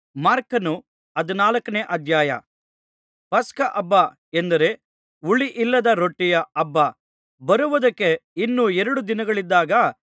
ಮಾರ್ಕನ ಹದಿನಾಲ್ಕನೇ ಅಧ್ಯಾಯ ಪಸ್ಕಹಬ್ಬ ಎಂದರೆ ಹುಳಿಯಿಲ್ಲದ ರೊಟ್ಟಿಯ ಹಬ್ಬ ಬರುವುದಕ್ಕೆ ಇನ್ನೂ ಎರಡು ದಿನಗಳಿದ್ದಾಗ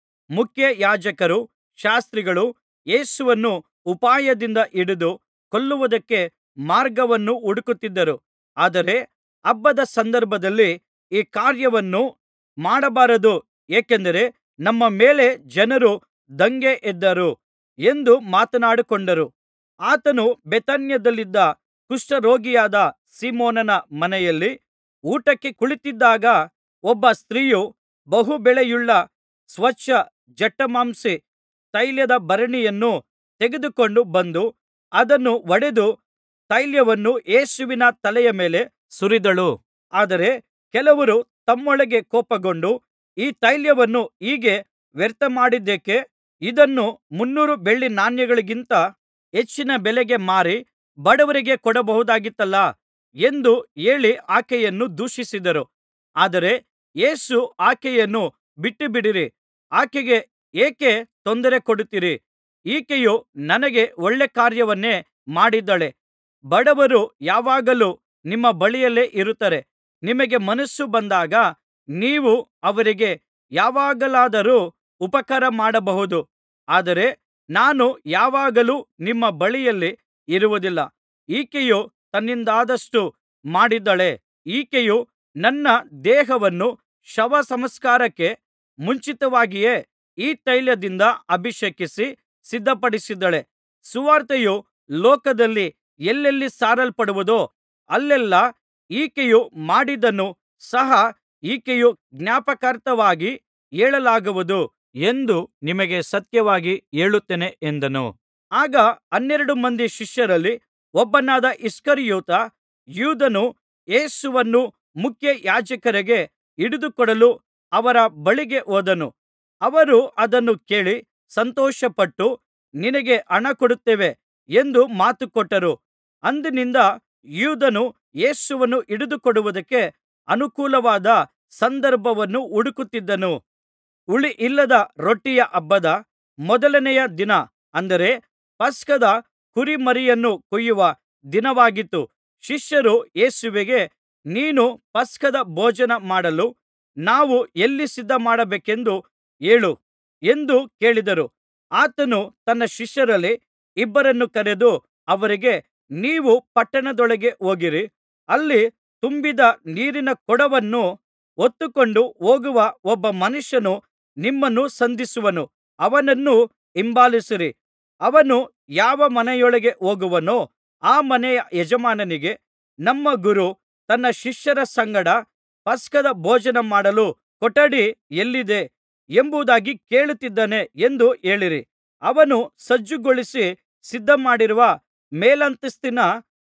ಮುಖ್ಯಯಾಜಕರೂ ಶಾಸ್ತ್ರಿಗಳೂ ಯೇಸುವನ್ನು ಉಪಾಯದಿಂದ ಹಿಡಿದು ಕೊಲ್ಲುವುದಕ್ಕೆ ಮಾರ್ಗವನ್ನು ಹುಡುಕುತ್ತಿದ್ದರು ಆದರೆ ಹಬ್ಬದ ಸಂದರ್ಭದಲ್ಲಿ ಈ ಕಾರ್ಯವನ್ನು ಮಾಡಬಾರದು ಏಕೆಂದರೆ ನಮ್ಮ ಮೇಲೆ ಜನರು ದಂಗೆ ಎದ್ದರು ಎಂದು ಮಾತನಾಡಿಕೊಂಡರು ಆತನು ಬೇಥಾನ್ಯದಲ್ಲಿದ್ದ ಕುಷ್ಠರೋಗಿಯಾದ ಸೀಮೋನನ ಮನೆಯಲ್ಲಿ ಊಟಕ್ಕೆ ಕುಳಿತಿದ್ದಾಗ ಒಬ್ಬ ಸ್ತ್ರೀಯು ಬಹು ಬೆಲೆಯುಳ್ಳ ಸ್ವಚ್ಛ ಜಟಾಮಾಂಸಿ ತೈಲದ ಭರಣಿಯನ್ನು ತೆಗೆದುಕೊಂಡು ಬಂದು ಅದನ್ನು ಒಡೆದು ತೈಲವನ್ನು ಯೇಸುವಿನ ತಲೆಯ ಮೇಲೆ ಸುರಿದಳು ಆದರೆ ಕೆಲವರು ತಮ್ಮೊಳಗೆ ಕೋಪಗೊಂಡು ಈ ತೈಲವನ್ನು ಹೀಗೆ ವ್ಯರ್ಥಮಾಡಿದ್ದೇಕೆ ಇದನ್ನು ಮುನ್ನೂರು ಬೆಳ್ಳಿ ನಾಣ್ಯಗಳಿಗಿಂತ ಹೆಚ್ಚಿನ ಬೆಲೆಗೆ ಮಾರಿ ಬಡವರಿಗೆ ಕೊಡಬಹುದಾಗಿತ್ತಲ್ಲಾ ಎಂದು ಹೇಳಿ ಆಕೆಯನ್ನು ದೂಷಿಸಿದರು ಆದರೆ ಯೇಸು ಆಕೆಯನ್ನು ಬಿಟ್ಟುಬಿಡಿರಿ ಆಕೆಗೆ ಏಕೆ ತೊಂದರೆ ಕೊಡುತ್ತೀರಿ ಈಕೆಯು ನನಗೆ ಒಳ್ಳೆ ಕಾರ್ಯವನ್ನೇ ಮಾಡಿದ್ದಾಳೆ ಬಡವರು ಯಾವಾಗಲೂ ನಿಮ್ಮ ಬಳಿಯಲ್ಲೇ ಇರುತ್ತಾರೆ ನಿಮಗೆ ಮನಸ್ಸು ಬಂದಾಗ ನೀವು ಅವರಿಗೆ ಯಾವಾಗಲಾದರೂ ಉಪಕಾರ ಮಾಡಬಹುದು ಆದರೆ ನಾನು ಯಾವಾಗಲೂ ನಿಮ್ಮ ಬಳಿಯಲ್ಲಿ ಇರುವುದಿಲ್ಲ ಈಕೆಯು ತನ್ನಿಂದಾದಷ್ಟು ಮಾಡಿದ್ದಾಳೆ ಈಕೆಯು ನನ್ನ ದೇಹವನ್ನು ಶವಸಂಸ್ಕಾರಕ್ಕೆ ಮುಂಚಿತವಾಗಿಯೇ ಈ ತೈಲದಿಂದ ಅಭಿಷೇಕಿಸಿ ಸಿದ್ಧಪಡಿಸಿದ್ದಾಳೆ ಸುವಾರ್ತೆಯು ಲೋಕದಲ್ಲಿ ಎಲ್ಲೆಲ್ಲಿ ಸಾರಲ್ಪಡುವುದೋ ಅಲ್ಲೆಲ್ಲಾ ಈಕೆಯು ಮಾಡಿದ್ದನ್ನು ಸಹ ಈಕೆಯ ಜ್ಞಾಪಕಾರ್ಥವಾಗಿ ಹೇಳಲಾಗುವುದು ಎಂದು ನಿಮಗೆ ಸತ್ಯವಾಗಿ ಹೇಳುತ್ತೇನೆ ಎಂದನು ಆಗ ಹನ್ನೆರಡು ಮಂದಿ ಶಿಷ್ಯರಲ್ಲಿ ಒಬ್ಬನಾದ ಇಸ್ಕರಿಯೋತ ಯೂದನು ಯೇಸುವನ್ನು ಮುಖ್ಯಯಾಜಕರಿಗೆ ಹಿಡಿದುಕೊಡಲು ಅವರ ಬಳಿಗೆ ಹೋದನು ಅವರು ಅದನ್ನು ಕೇಳಿ ಸಂತೋಷಪಟ್ಟು ನಿನಗೆ ಹಣ ಕೊಡುತ್ತೇವೆ ಎಂದು ಮಾತುಕೊಟ್ಟರು ಅಂದಿನಿಂದ ಯೂದನು ಯೇಸುವನ್ನು ಹಿಡಿದುಕೊಡುವುದಕ್ಕೆ ಅನುಕೂಲವಾದ ಸಂದರ್ಭವನ್ನು ಹುಡುಕುತ್ತಿದ್ದನು ಹುಳಿಯಿಲ್ಲದ ರೊಟ್ಟಿಯ ಹಬ್ಬದ ಮೊದಲನೆಯ ದಿನ ಅಂದರೆ ಪಸ್ಕದ ಕುರಿಮರಿಯನ್ನು ಕೊಯ್ಯುವ ದಿನವಾಗಿತ್ತು ಶಿಷ್ಯರು ಯೇಸುವಿಗೆ ನೀನು ಪಸ್ಕದ ಭೋಜನ ಮಾಡಲು ನಾವು ಎಲ್ಲಿ ಸಿದ್ಧಮಾಡಬೇಕೆಂದು ಹೇಳು ಎಂದು ಕೇಳಿದರು ಆತನು ತನ್ನ ಶಿಷ್ಯರಲ್ಲಿ ಇಬ್ಬರನ್ನು ಕರೆದು ಅವರಿಗೆ ನೀವು ಪಟ್ಟಣದೊಳಗೆ ಹೋಗಿರಿ ಅಲ್ಲಿ ತುಂಬಿದ ನೀರಿನ ಕೊಡವನ್ನು ಹೊತ್ತುಕೊಂಡು ಹೋಗುವ ಒಬ್ಬ ಮನುಷ್ಯನು ನಿಮ್ಮನ್ನು ಸಂಧಿಸುವನು ಅವನನ್ನು ಹಿಂಬಾಲಿಸಿರಿ ಅವನು ಯಾವ ಮನೆಯೊಳಗೆ ಹೋಗುವನೋ ಆ ಮನೆಯ ಯಜಮಾನನಿಗೆ ನಮ್ಮ ಗುರು ತನ್ನ ಶಿಷ್ಯರ ಸಂಗಡ ಪಸ್ಕದ ಭೋಜನ ಮಾಡಲು ಕೊಠಡಿ ಎಲ್ಲಿದೆ ಎಂಬುದಾಗಿ ಕೇಳುತ್ತಿದ್ದಾನೆ ಎಂದು ಹೇಳಿರಿ ಅವನು ಸಜ್ಜುಗೊಳಿಸಿ ಸಿದ್ಧಮಾಡಿರುವ ಮೇಲಂತಸ್ತಿನ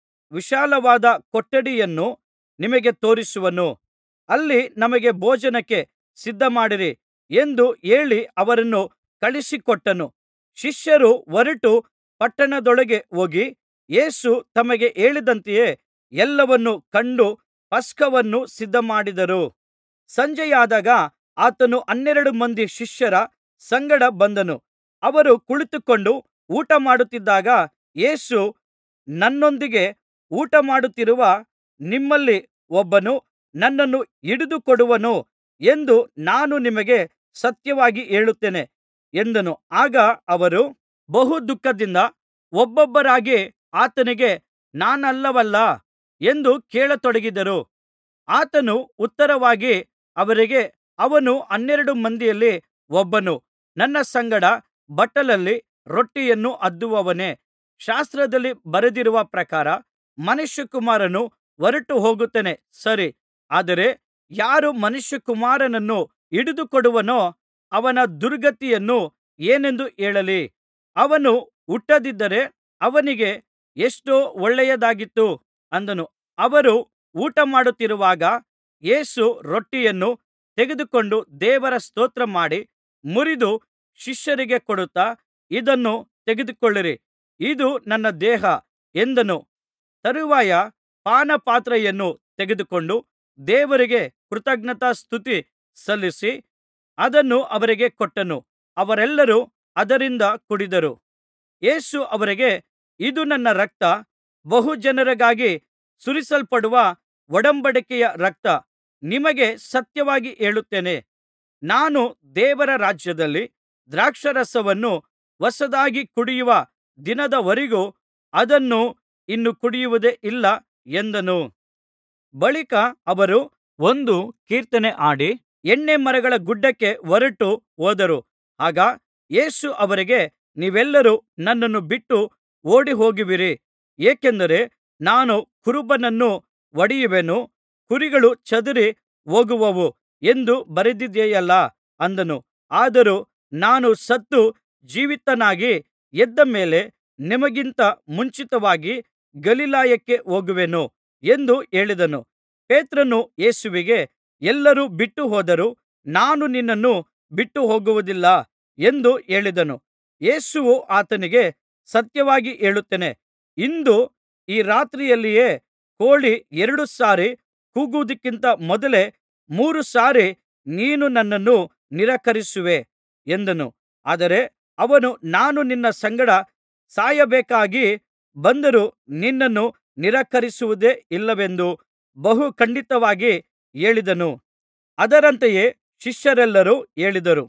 ವಿಶಾಲವಾದ ಕೊಠಡಿಯನ್ನು ನಿಮಗೆ ತೋರಿಸುವನು ಅಲ್ಲಿ ನಮಗೆ ಭೋಜನಕ್ಕೆ ಸಿದ್ಧಮಾಡಿರಿ ಎಂದು ಹೇಳಿ ಅವರನ್ನು ಕಳುಹಿಸಿಕೊಟ್ಟನು ಶಿಷ್ಯರು ಹೊರಟು ಪಟ್ಟಣದೊಳಗೆ ಹೋಗಿ ಯೇಸು ತಮಗೆ ಹೇಳಿದಂತೆಯೇ ಎಲ್ಲವನ್ನೂ ಕಂಡು ಪಸ್ಕವನ್ನು ಸಿದ್ಧಮಾಡಿದರು ಸಂಜೆಯಾದಾಗ ಆತನು ಹನ್ನೆರಡು ಮಂದಿ ಶಿಷ್ಯರ ಸಂಗಡ ಬಂದನು ಅವರು ಕುಳಿತುಕೊಂಡು ಊಟಮಾಡುತ್ತಿದ್ದಾಗ ಯೇಸು ನನ್ನೊಂದಿಗೆ ಊಟಮಾಡುತ್ತಿರುವ ನಿಮ್ಮಲ್ಲಿ ಒಬ್ಬನು ನನ್ನನ್ನು ಹಿಡಿದುಕೊಡುವನು ಎಂದು ನಾನು ನಿಮಗೆ ಸತ್ಯವಾಗಿ ಹೇಳುತ್ತೇನೆ ಎಂದನು ಆಗ ಅವರು ಬಹು ದುಃಖದಿಂದ ಒಬ್ಬೊಬ್ಬರಾಗಿ ಆತನಿಗೆ ನಾನಲ್ಲವಲ್ಲಾ ಎಂದು ಕೇಳತೊಡಗಿದರು ಆತನು ಉತ್ತರವಾಗಿ ಅವರಿಗೆ ಅವನು ಹನ್ನೆರಡು ಮಂದಿಯಲ್ಲಿ ಒಬ್ಬನು ನನ್ನ ಸಂಗಡ ಬಟ್ಟಲಲ್ಲಿ ರೊಟ್ಟಿಯನ್ನು ಅದ್ದುವವನೇ ಶಾಸ್ತ್ರದಲ್ಲಿ ಬರೆದಿರುವ ಪ್ರಕಾರ ಮನುಷ್ಯಕುಮಾರನು ಹೊರಟು ಹೋಗುತ್ತಾನೆ ಸರಿ ಆದರೆ ಯಾರು ಮನುಷ್ಯಕುಮಾರನನ್ನು ಹಿಡಿದುಕೊಡುವನೋ ಅವನ ದುರ್ಗತಿಯನ್ನು ಏನೆಂದು ಹೇಳಲಿ ಅವನು ಹುಟ್ಟದಿದ್ದರೆ ಅವನಿಗೆ ಎಷ್ಟೋ ಒಳ್ಳೆಯದಾಗಿತ್ತು ಅಂದನು ಅವರು ಊಟಮಾಡುತ್ತಿರುವಾಗ ಯೇಸು ರೊಟ್ಟಿಯನ್ನು ತೆಗೆದುಕೊಂಡು ದೇವರ ಸ್ತೋತ್ರ ಮಾಡಿ ಮುರಿದು ಶಿಷ್ಯರಿಗೆ ಕೊಡುತ್ತಾ ಇದನ್ನು ತೆಗೆದುಕೊಳ್ಳಿರಿ ಇದು ನನ್ನ ದೇಹ ಎಂದನು ತರುವಾಯ ಪಾನಪಾತ್ರೆಯನ್ನು ತೆಗೆದುಕೊಂಡು ದೇವರಿಗೆ ಕೃತಜ್ಞತಾಸ್ತುತಿ ಸಲ್ಲಿಸಿ ಅದನ್ನು ಅವರಿಗೆ ಕೊಟ್ಟನು ಅವರೆಲ್ಲರೂ ಅದರಿಂದ ಕುಡಿದರು ಯೇಸು ಅವರಿಗೆ ಇದು ನನ್ನ ರಕ್ತ ಬಹು ಜನರಿಗಾಗಿ ಸುರಿಸಲ್ಪಡುವ ಒಡಂಬಡಿಕೆಯ ರಕ್ತ ನಿಮಗೆ ಸತ್ಯವಾಗಿ ಹೇಳುತ್ತೇನೆ ನಾನು ದೇವರ ರಾಜ್ಯದಲ್ಲಿ ದ್ರಾಕ್ಷಾರಸವನ್ನು ಹೊಸದಾಗಿ ಕುಡಿಯುವ ದಿನದವರೆಗೂ ಅದನ್ನು ಇನ್ನು ಕುಡಿಯುವುದೇ ಇಲ್ಲ ಎಂದನು ಬಳಿಕ ಅವರು ಒಂದು ಕೀರ್ತನೆ ಹಾಡಿ ಎಣ್ಣೆಮರಗಳ ಗುಡ್ಡಕ್ಕೆ ಹೊರಟು ಹೋದರು ಆಗ ಯೇಸು ಅವರಿಗೆ ನೀವೆಲ್ಲರೂ ನನ್ನನ್ನು ಬಿಟ್ಟು ಓಡಿಹೋಗುವಿರಿ ಏಕೆಂದರೆ ನಾನು ಕುರುಬನನ್ನು ಹೊಡೆಯುವೆನು ಕುರಿಗಳು ಚದರಿ ಹೋಗುವವು ಎಂದು ಬರೆದಿದೆಯಲ್ಲಾ ಅಂದನು ಆದರೂ ನಾನು ಸತ್ತು ಜೀವಿತನಾಗಿ ಎದ್ದ ಮೇಲೆ ನಿಮಗಿಂತ ಮುಂಚಿತವಾಗಿ ಗಲಿಲಾಯಕ್ಕೆ ಹೋಗುವೆನು ಎಂದು ಹೇಳಿದನು ಪೇತ್ರನು ಯೇಸುವಿಗೆ ಎಲ್ಲರೂ ಬಿಟ್ಟು ಹೋದರೂ ನಾನು ನಿನ್ನನ್ನು ಬಿಟ್ಟು ಹೋಗುವುದಿಲ್ಲ ಎಂದು ಹೇಳಿದನು ಯೇಸುವು ಆತನಿಗೆ ಸತ್ಯವಾಗಿ ಹೇಳುತ್ತೇನೆ ಇಂದು ಈ ರಾತ್ರಿಯಲ್ಲಿಯೇ ಕೋಳಿ ಎರಡು ಸಾರಿ ಕೂಗುವುದಕ್ಕಿಂತ ಮೊದಲೇ ಮೂರು ಸಾರಿ ನೀನು ನನ್ನನ್ನು ನಿರಾಕರಿಸುವೆ ಎಂದನು ಆದರೆ ಅವನು ನಾನು ನಿನ್ನ ಸಂಗಡ ಸಾಯಬೇಕಾಗಿ ಬಂದರೂ ನಿನ್ನನ್ನು ನಿರಾಕರಿಸುವುದೇ ಇಲ್ಲವೆಂದು ಬಹು ಖಂಡಿತವಾಗಿ ಹೇಳಿದನು ಅದರಂತೆಯೇ ಶಿಷ್ಯರೆಲ್ಲರೂ ಹೇಳಿದರು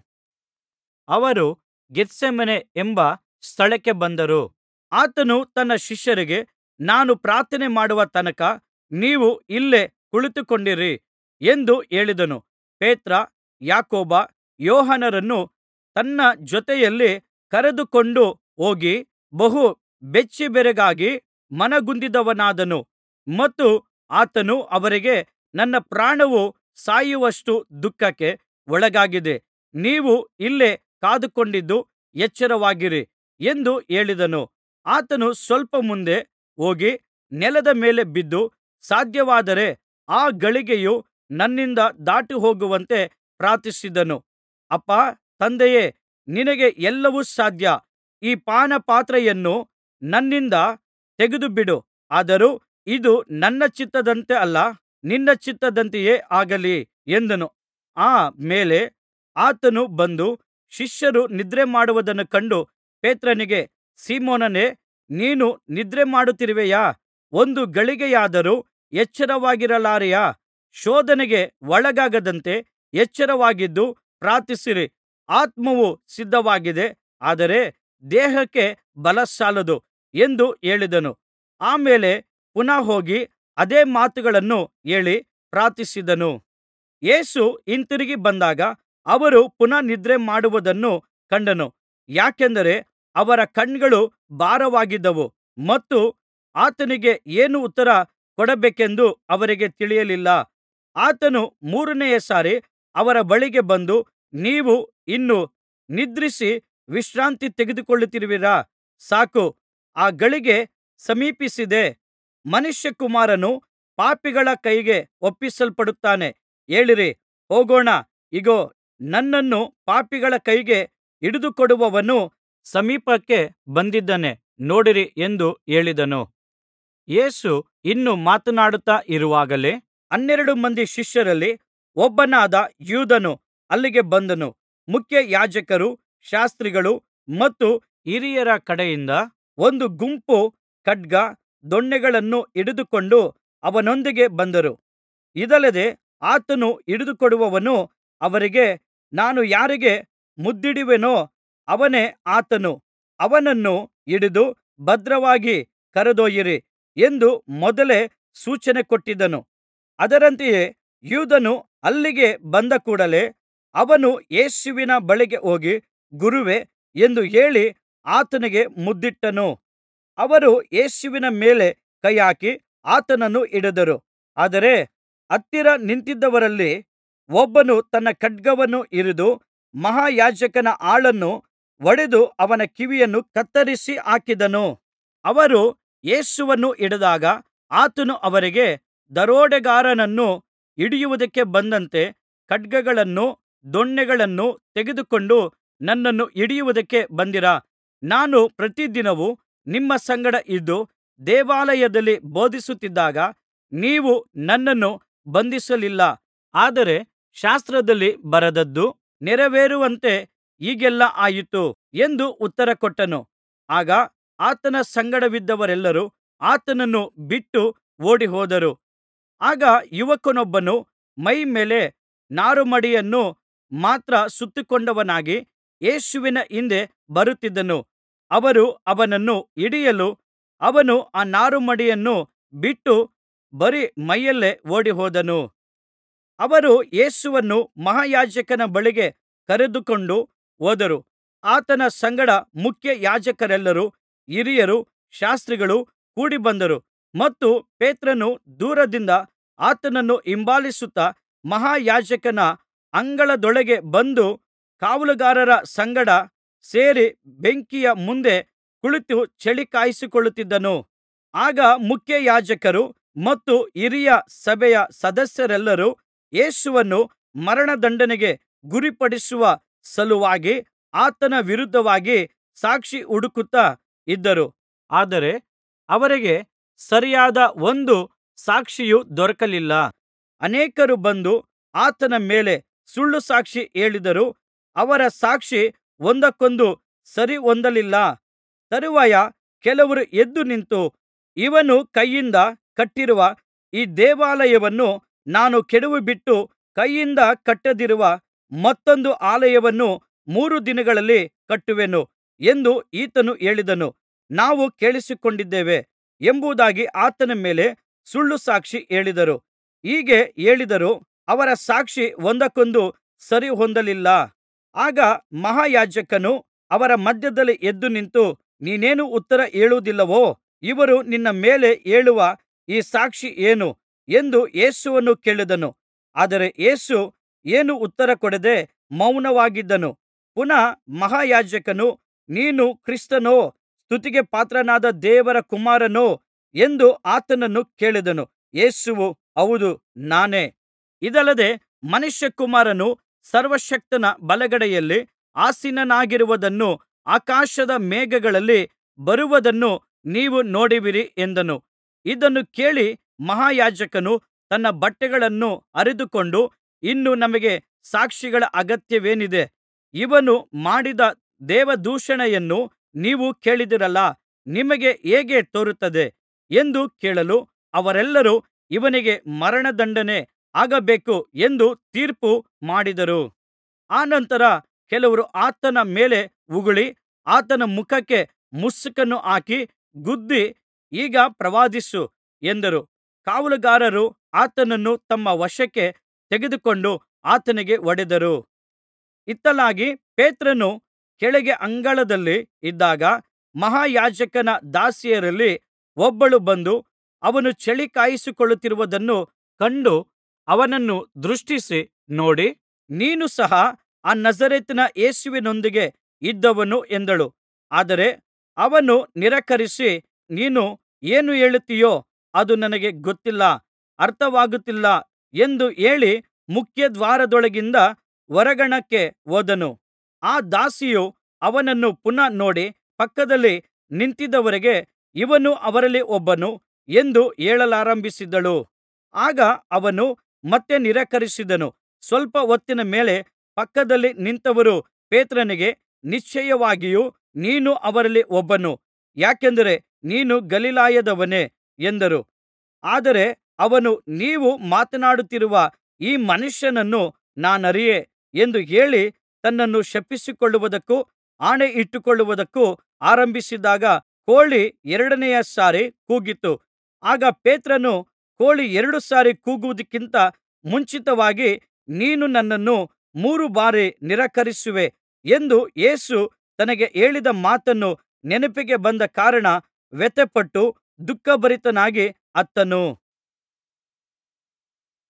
ಅವರು ಗೆತ್ಸೇಮನೆ ಎಂಬ ಸ್ಥಳಕ್ಕೆ ಬಂದರು ಆತನು ತನ್ನ ಶಿಷ್ಯರಿಗೆ ನಾನು ಪ್ರಾರ್ಥನೆ ಮಾಡುವ ತನಕ ನೀವು ಇಲ್ಲೇ ಕುಳಿತುಕೊಂಡಿರಿ ಎಂದು ಹೇಳಿದನು ಪೇತ್ರ ಯಾಕೋಬ ಯೋಹಾನರನ್ನು ತನ್ನ ಜೊತೆಯಲ್ಲಿ ಕರೆದುಕೊಂಡು ಹೋಗಿ ಬಹು ಬೆಚ್ಚಿಬೆರಗಾಗಿ ಮನಗುಂದಿದವನಾದನು ಮತ್ತು ಆತನು ಅವರಿಗೆ ನನ್ನ ಪ್ರಾಣವು ಸಾಯುವಷ್ಟು ದುಃಖಕ್ಕೆ ಒಳಗಾಗಿದೆ ನೀವು ಇಲ್ಲೇ ಕಾದುಕೊಂಡಿದ್ದು ಎಚ್ಚರವಾಗಿರಿ ಎಂದು ಹೇಳಿದನು ಆತನು ಸ್ವಲ್ಪ ಮುಂದೆ ಹೋಗಿ ನೆಲದ ಮೇಲೆ ಬಿದ್ದು ಸಾಧ್ಯವಾದರೆ ಆ ಗಳಿಗೆಯು ನನ್ನಿಂದ ದಾಟಿಹೋಗುವಂತೆ ಪ್ರಾರ್ಥಿಸಿದನು ಅಪ್ಪಾ ತಂದೆಯೇ ನಿನಗೆ ಎಲ್ಲವೂ ಸಾಧ್ಯ ಈ ಪಾನಪಾತ್ರೆಯನ್ನು ನನ್ನಿಂದ ತೆಗೆದುಬಿಡು ಆದರೂ ಇದು ನನ್ನ ಚಿತ್ತದಂತೆ ಅಲ್ಲ ನಿನ್ನ ಚಿತ್ತದಂತೆಯೇ ಆಗಲಿ ಎಂದನು ಆ ಮೇಲೆ ಆತನು ಬಂದು ಶಿಷ್ಯರು ನಿದ್ರೆ ಮಾಡುವುದನ್ನು ಕಂಡು ಪೇತ್ರನಿಗೆ ಸೀಮೋನನೇ ನೀನು ನಿದ್ರೆ ಮಾಡುತ್ತಿರುವೆಯಾ ಒಂದು ಗಳಿಗೆಯಾದರೂ ಎಚ್ಚರವಾಗಿರಲಾರೆಯಾ ಶೋಧನೆಗೆ ಒಳಗಾಗದಂತೆ ಎಚ್ಚರವಾಗಿದ್ದು ಪ್ರಾರ್ಥಿಸಿರಿ ಆತ್ಮವು ಸಿದ್ಧವಾಗಿದೆ ಆದರೆ ದೇಹಕ್ಕೆ ಬಲ ಸಾಲದು ಎಂದು ಹೇಳಿದನು ಆ ಮೇಲೆ ಪುನಃ ಹೋಗಿ ಅದೇ ಮಾತುಗಳನ್ನು ಹೇಳಿ ಪ್ರಾರ್ಥಿಸಿದನು ಯೇಸು ಹಿಂತಿರುಗಿ ಬಂದಾಗ ಅವರು ಪುನಃ ನಿದ್ರೆ ಮಾಡುವುದನ್ನು ಕಂಡನು ಯಾಕೆಂದರೆ ಅವರ ಕಣ್ಣುಗಳು ಭಾರವಾಗಿದ್ದವು ಮತ್ತು ಆತನಿಗೆ ಏನು ಉತ್ತರ ಕೊಡಬೇಕೆಂದು ಅವರಿಗೆ ತಿಳಿಯಲಿಲ್ಲ ಆತನು ಮೂರನೆಯ ಸಾರಿ ಅವರ ಬಳಿಗೆ ಬಂದು ನೀವು ಇನ್ನೂ ನಿದ್ರಿಸಿ ವಿಶ್ರಾಂತಿ ತೆಗೆದುಕೊಳ್ಳುತ್ತಿರುವಿರಾ ಸಾಕು ಆ ಗಳಿಗೆ ಸಮೀಪಿಸಿದೆ ಮನುಷ್ಯಕುಮಾರನು ಪಾಪಿಗಳ ಕೈಗೆ ಒಪ್ಪಿಸಲ್ಪಡುತ್ತಾನೆ ಏಳಿರಿ ಹೋಗೋಣ ಇಗೋ ನನ್ನನ್ನು ಪಾಪಿಗಳ ಕೈಗೆ ಹಿಡಿದುಕೊಡುವವನು ಸಮೀಪಕ್ಕೆ ಬಂದಿದ್ದಾನೆ ನೋಡಿರಿ ಎಂದು ಹೇಳಿದನು ಯೇಸು ಇನ್ನೂ ಮಾತನಾಡುತ್ತಾ ಇರುವಾಗಲೇ ಹನ್ನೆರಡು ಮಂದಿ ಶಿಷ್ಯರಲ್ಲಿ ಒಬ್ಬನಾದ ಯೂದನು ಅಲ್ಲಿಗೆ ಬಂದನು ಮುಖ್ಯಯಾಜಕರು ಶಾಸ್ತ್ರಿಗಳು ಮತ್ತು ಹಿರಿಯರ ಕಡೆಯಿಂದ ಒಂದು ಗುಂಪು ಖಡ್ಗ ದೊಣ್ಣೆಗಳನ್ನು ಹಿಡಿದುಕೊಂಡು ಅವನೊಂದಿಗೆ ಬಂದರು ಇದಲ್ಲದೆ ಆತನು ಹಿಡಿದುಕೊಡುವವನು ಅವರಿಗೆ ನಾನು ಯಾರಿಗೆ ಮುದ್ದಿಡುವೆನೋ ಅವನೇ ಆತನು ಅವನನ್ನು ಹಿಡಿದು ಭದ್ರವಾಗಿ ಕರೆದೊಯ್ಯಿರಿ ಎಂದು ಮೊದಲೇ ಸೂಚನೆ ಕೊಟ್ಟಿದ್ದನು ಅದರಂತೆಯೇ ಯೂದನು ಅಲ್ಲಿಗೆ ಬಂದ ಕೂಡಲೆ ಅವನು ಯೇಸುವಿನ ಬಳಿಗೆ ಹೋಗಿ ಗುರುವೇ ಎಂದು ಹೇಳಿ ಆತನಿಗೆ ಮುದ್ದಿಟ್ಟನು ಅವರು ಯೇಸುವಿನ ಮೇಲೆ ಕೈಹಾಕಿ ಆತನನ್ನು ಹಿಡಿದರು ಆದರೆ ಹತ್ತಿರ ನಿಂತಿದ್ದವರಲ್ಲಿ ಒಬ್ಬನು ತನ್ನ ಖಡ್ಗವನ್ನು ಹಿರಿದು ಮಹಾಯಾಜಕನ ಆಳನ್ನು ಹೊಡೆದು ಅವನ ಕಿವಿಯನ್ನು ಕತ್ತರಿಸಿ ಹಾಕಿದನು ಅವರು ಯೇಸುವನ್ನು ಹಿಡಿದಾಗ ಆತನು ಅವರಿಗೆ ದರೋಡೆಗಾರನನ್ನು ಹಿಡಿಯುವುದಕ್ಕೆ ಬಂದಂತೆ ಖಡ್ಗಗಳನ್ನೂ ದೊಣ್ಣೆಗಳನ್ನೂ ತೆಗೆದುಕೊಂಡು ನನ್ನನ್ನು ಹಿಡಿಯುವುದಕ್ಕೆ ಬಂದಿರಾ ನಾನು ಪ್ರತಿದಿನವೂ ನಿಮ್ಮ ಸಂಗಡ ಇದ್ದು ದೇವಾಲಯದಲ್ಲಿ ಬೋಧಿಸುತ್ತಿದ್ದಾಗ ನೀವು ನನ್ನನ್ನು ಬಂಧಿಸಲಿಲ್ಲ ಆದರೆ ಶಾಸ್ತ್ರದಲ್ಲಿ ಬರೆದದ್ದು ನೆರವೇರುವಂತೆ ಹೀಗೆಲ್ಲಾ ಆಯಿತು ಎಂದು ಉತ್ತರಕೊಟ್ಟನು ಆಗ ಆತನ ಸಂಗಡವಿದ್ದವರೆಲ್ಲರೂ ಆತನನ್ನು ಬಿಟ್ಟು ಓಡಿಹೋದರು ಆಗ ಯುವಕನೊಬ್ಬನು ಮೈಮೇಲೆ ನಾರುಮಡಿಯನ್ನು ಮಾತ್ರ ಸುತ್ತಿಕೊಂಡವನಾಗಿ ಯೇಸುವಿನ ಹಿಂದೆ ಬರುತ್ತಿದ್ದನು ಅವರು ಅವನನ್ನು ಹಿಡಿಯಲು ಅವನು ಆ ನಾರುಮಡಿಯನ್ನು ಬಿಟ್ಟು ಬರೀ ಮೈಯಲ್ಲೇ ಓಡಿಹೋದನು ಅವರು ಯೇಸುವನ್ನು ಮಹಾಯಾಜಕನ ಬಳಿಗೆ ಕರೆದುಕೊಂಡು ಹೋದರು ಆತನ ಸಂಗಡ ಮುಖ್ಯಯಾಜಕರೆಲ್ಲರೂ ಹಿರಿಯರೂ ಶಾಸ್ತ್ರಿಗಳೂ ಕೂಡಿಬಂದರು ಮತ್ತು ಪೇತ್ರನು ದೂರದಿಂದ ಆತನನ್ನು ಹಿಂಬಾಲಿಸುತ್ತಾ ಮಹಾಯಾಜಕನ ಅಂಗಳದೊಳಗೆ ಬಂದು ಕಾವಲುಗಾರರ ಸಂಗಡ ಸೇರಿ ಬೆಂಕಿಯ ಮುಂದೆ ಕುಳಿತು ಚಳಿ ಕಾಯಿಸಿಕೊಳ್ಳುತ್ತಿದ್ದನು ಆಗ ಮುಖ್ಯಯಾಜಕರು ಮತ್ತು ಹಿರಿಯ ಸಭೆಯ ಸದಸ್ಯರೆಲ್ಲರೂ ಯೇಸುವನ್ನು ಮರಣದಂಡನೆಗೆ ಗುರಿಪಡಿಸುವ ಸಲುವಾಗಿ ಆತನ ವಿರುದ್ಧವಾಗಿ ಸಾಕ್ಷಿ ಹುಡುಕುತ್ತಾ ಇದ್ದರು ಆದರೆ ಅವರಿಗೆ ಸರಿಯಾದ ಒಂದು ಸಾಕ್ಷಿಯೂ ದೊರಕಲಿಲ್ಲ ಅನೇಕರು ಬಂದು ಆತನ ಮೇಲೆ ಸುಳ್ಳು ಸಾಕ್ಷಿ ಹೇಳಿದರೂ ಅವರ ಸಾಕ್ಷಿ ಒಂದಕ್ಕೊಂದು ಸರಿಹೊಂದಲಿಲ್ಲ ತರುವಾಯ ಕೆಲವರು ಎದ್ದು ನಿಂತು ಇವನು ಕೈಯಿಂದ ಕಟ್ಟಿರುವ ಈ ದೇವಾಲಯವನ್ನು ನಾನು ಕೆಡವಿಬಿಟ್ಟು ಕೈಯಿಂದ ಕಟ್ಟದಿರುವ ಮತ್ತೊಂದು ಆಲಯವನ್ನು ಮೂರು ದಿನಗಳಲ್ಲಿ ಕಟ್ಟುವೆನು ಎಂದು ಈತನು ಹೇಳಿದನು ನಾವು ಕೇಳಿಸಿಕೊಂಡಿದ್ದೇವೆ ಎಂಬುದಾಗಿ ಆತನ ಮೇಲೆ ಸುಳ್ಳು ಸಾಕ್ಷಿ ಹೇಳಿದರು ಹೀಗೆ ಹೇಳಿದರೂ ಅವರ ಸಾಕ್ಷಿ ಒಂದಕ್ಕೊಂದು ಸರಿಹೊಂದಲಿಲ್ಲ ಆಗ ಮಹಾಯಾಜಕನು ಅವರ ಮಧ್ಯದಲ್ಲಿ ಎದ್ದು ನಿಂತು ನೀನೇನು ಉತ್ತರ ಹೇಳುವುದಿಲ್ಲವೋ ಇವರು ನಿನ್ನ ಮೇಲೆ ಹೇಳುವ ಈ ಸಾಕ್ಷಿ ಏನು ಎಂದು ಯೇಸುವನ್ನು ಕೇಳಿದನು ಆದರೆ ಯೇಸು ಏನೂ ಉತ್ತರ ಕೊಡದೆ ಮೌನವಾಗಿದ್ದನು ಪುನಃ ಮಹಾಯಾಜಕನು ನೀನು ಕ್ರಿಸ್ತನೋ ಸ್ತುತಿಗೆ ಪಾತ್ರನಾದ ದೇವರ ಕುಮಾರನೋ ಎಂದು ಆತನನ್ನು ಕೇಳಿದನು ಯೇಸುವು ಹೌದು ನಾನೇ ಇದಲ್ಲದೆ ಮನುಷ್ಯಕುಮಾರನು ಸರ್ವಶಕ್ತನ ಬಲಗಡೆಯಲ್ಲಿ ಆಸೀನನಾಗಿರುವುದನ್ನೂ ಆಕಾಶದ ಮೇಘಗಳಲ್ಲಿ ಬರುವುದನ್ನೂ ನೀವು ನೋಡುವಿರಿ ಎಂದನು ಇದನ್ನು ಕೇಳಿ ಮಹಾಯಾಜಕನು ತನ್ನ ಬಟ್ಟೆಗಳನ್ನು ಹರಿದುಕೊಂಡು ಇನ್ನು ನಮಗೆ ಸಾಕ್ಷಿಗಳ ಅಗತ್ಯವೇನಿದೆ ಇವನು ಮಾಡಿದ ದೇವದೂಷಣೆಯನ್ನು ನೀವು ಕೇಳಿದಿರಲ್ಲಾ ನಿಮಗೆ ಹೇಗೆ ತೋರುತ್ತದೆ ಎಂದು ಕೇಳಲು ಅವರೆಲ್ಲರೂ ಇವನಿಗೆ ಮರಣದಂಡನೆ ಆಗಬೇಕು ಎಂದು ತೀರ್ಪು ಮಾಡಿದರು ಅನಂತರ ಕೆಲವರು ಆತನ ಮೇಲೆ ಉಗುಳಿ ಆತನ ಮುಖಕ್ಕೆ ಮುಸುಕನ್ನು ಹಾಕಿ ಗುದ್ದಿ ಈಗ ಪ್ರವಾದಿಸು ಎಂದರು ಕಾವಲುಗಾರರು ಆತನನ್ನು ತಮ್ಮ ವಶಕ್ಕೆ ತೆಗೆದುಕೊಂಡು ಆತನಿಗೆ ಹೊಡೆದರು ಇತ್ತಲಾಗಿ ಪೇತ್ರನು ಕೆಳಗೆ ಅಂಗಳದಲ್ಲಿ ಇದ್ದಾಗ ಮಹಾಯಾಜಕನ ದಾಸಿಯರಲ್ಲಿ ಒಬ್ಬಳು ಬಂದು ಅವನು ಚಳಿ ಕಾಯಿಸಿಕೊಳ್ಳುತ್ತಿರುವುದನ್ನು ಕಂಡು ಅವನನ್ನು ದೃಷ್ಟಿಸಿ ನೋಡಿ ನೀನು ಸಹ ಆ ನಜರೇತಿನ ಯೇಸುವಿನೊಂದಿಗೆ ಇದ್ದವನು ಎಂದಳು ಆದರೆ ಅವನು ನಿರಾಕರಿಸಿ ನೀನು ಏನು ಹೇಳುತ್ತೀಯೋ ಅದು ನನಗೆ ಗೊತ್ತಿಲ್ಲ ಅರ್ಥವಾಗುತ್ತಿಲ್ಲ ಎಂದು ಹೇಳಿ ಮುಖ್ಯದ್ವಾರದೊಳಗಿಂದ ಹೊರಾಂಗಣಕ್ಕೆ ಹೋದನು ಆ ದಾಸಿಯು ಅವನನ್ನು ಪುನಃ ನೋಡಿ ಪಕ್ಕದಲ್ಲಿ ನಿಂತಿದ್ದವರಿಗೆ ಇವನು ಅವರಲ್ಲಿ ಒಬ್ಬನು ಎಂದು ಹೇಳಲಾರಂಭಿಸಿದಳು ಆಗ ಅವನು ಮತ್ತೆ ನಿರಾಕರಿಸಿದನು ಸ್ವಲ್ಪ ಹೊತ್ತಿನ ಮೇಲೆ ಪಕ್ಕದಲ್ಲಿ ನಿಂತವರು ಪೇತ್ರನಿಗೆ ನಿಶ್ಚಯವಾಗಿಯೂ ನೀನು ಅವರಲ್ಲಿ ಒಬ್ಬನು ಯಾಕೆಂದರೆ ನೀನು ಗಲಿಲಾಯದವನೇ ಎಂದರು ಆದರೆ ಅವನು ನೀವು ಮಾತನಾಡುತ್ತಿರುವ ಈ ಮನುಷ್ಯನನ್ನು ನಾನರಿಯೆ ಎಂದು ಹೇಳಿ ತನ್ನನ್ನು ಶಪಿಸಿಕೊಳ್ಳುವುದಕ್ಕೂ ಆಣೆಯಿಟ್ಟುಕೊಳ್ಳುವುದಕ್ಕೂ ಆರಂಭಿಸಿದಾಗ ಕೋಳಿ ಎರಡನೆಯ ಸಾರಿ ಕೂಗಿತು ಆಗ ಪೇತ್ರನು ಕೋಳಿ ಎರಡು ಸಾರಿ ಕೂಗುವುದಕ್ಕಿಂತ ಮುಂಚಿತವಾಗಿ ನೀನು ನನ್ನನ್ನು ಮೂರು ಬಾರಿ ನಿರಾಕರಿಸುವೆ ಎಂದು ಯೇಸು ತನಗೆ ಹೇಳಿದ ಮಾತನ್ನು ನೆನಪಿಗೆ ಬಂದ ಕಾರಣ ವ್ಯಥೆಪಟ್ಟು ದುಃಖಭರಿತನಾಗಿ ಅತ್ತನು